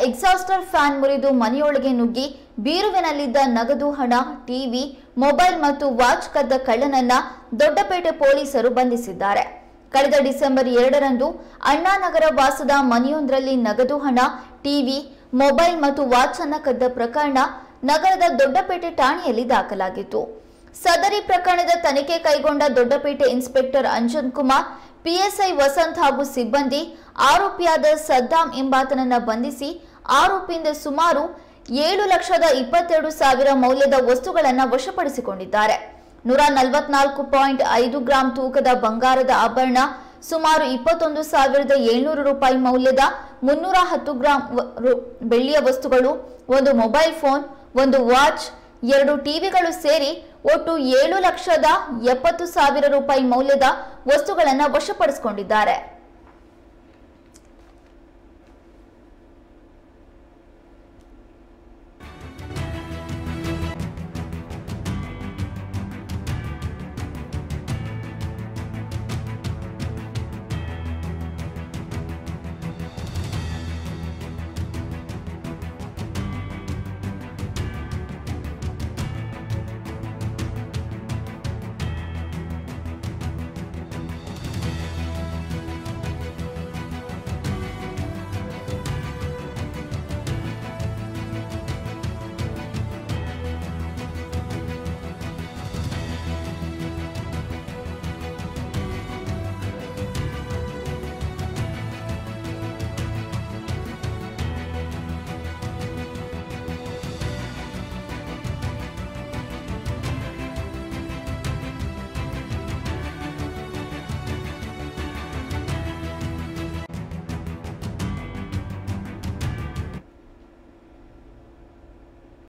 ಎಕ್ಸಾಸ್ಟರ್ fan ಮುರಿದು ಮನೆಯೊಳಗೆ ನುಗ್ಗಿ ಬೀರುವಿನಲ್ಲಿದ್ದ ನಗದು ಹಣ ಟಿವಿ ಮೊಬೈಲ್ ಮತ್ತು ವಾಚ್ ಕದ್ದ ಕಳ್ಳನನ್ನ ದೊಡ್ಡಪೇಟೆ ಪೊಲೀಸರು ಬಂಧಿಸಿದ್ದಾರೆ ಕಳೆದ ಡಿಸೆಂಬರ್ ಎರಡರಂದು ಅಣ್ಣಾನಗರ ವಾಸದ ಮನೆಯೊಂದರಲ್ಲಿ ನಗದು ಹಣ ಟಿವಿ ಮೊಬೈಲ್ ಮತ್ತು ವಾಚ್ ಅನ್ನ ಕದ್ದ ಪ್ರಕರಣ ನಗರದ ದೊಡ್ಡಪೇಟೆ ಠಾಣೆಯಲ್ಲಿ ದಾಖಲಾಗಿತ್ತು ಸದರಿ ಪ್ರಕರಣದ ತನಿಖೆ ಕೈಗೊಂಡ ದೊಡ್ಡಪೇಟೆ ಇನ್ಸ್ಪೆಕ್ಟರ್ ಅಂಜನ್ ಕುಮಾರ್ ಪಿಎಸ್ಐ ವಸಂತ್ ಹಾಗೂ ಸಿಬ್ಬಂದಿ ಆರೋಪಿಯಾದ ಸದ್ದಾಂ ಎಂಬಾತನನ್ನ ಬಂಧಿಸಿ ಆರೋಪಿಯಿಂದ ಸುಮಾರು ಏಳು ಲಕ್ಷದ ಇಪ್ಪತ್ತೆರಡು ಸಾವಿರ ಮೌಲ್ಯದ ವಸ್ತುಗಳನ್ನು ವಶಪಡಿಸಿಕೊಂಡಿದ್ದಾರೆ ನೂರ ನಲವತ್ನಾಲ್ಕು ಪಾಯಿಂಟ್ ಐದು ಗ್ರಾಂ ತೂಕದ ಬಂಗಾರದ ಆಭರಣ ಸುಮಾರು ಇಪ್ಪತ್ತೊಂದು ಸಾವಿರದ ಏಳ್ನೂರು ರೂಪಾಯಿ ಮೌಲ್ಯದ ಮುನ್ನೂರ ಹತ್ತು ಗ್ರಾಂ ವ- ರು- ಬೆಳ್ಳಿಯ ವಸ್ತುಗಳು ಒಂದು ಮೊಬೈಲ್ ಫೋನ್ ಒಂದು ವಾಚ್ ಎರಡು ಟಿವಿಗಳು ಸೇರಿ ಒಟ್ಟು ಏಳು ಲಕ್ಷದ ಎಪ್ಪತ್ತು ಸಾವಿರ ರೂಪಾಯಿ ಮೌಲ್ಯದ ವಸ್ತುಗಳನ್ನು ವಶಪಡಿಸಿಕೊಂಡಿದ್ದಾರೆ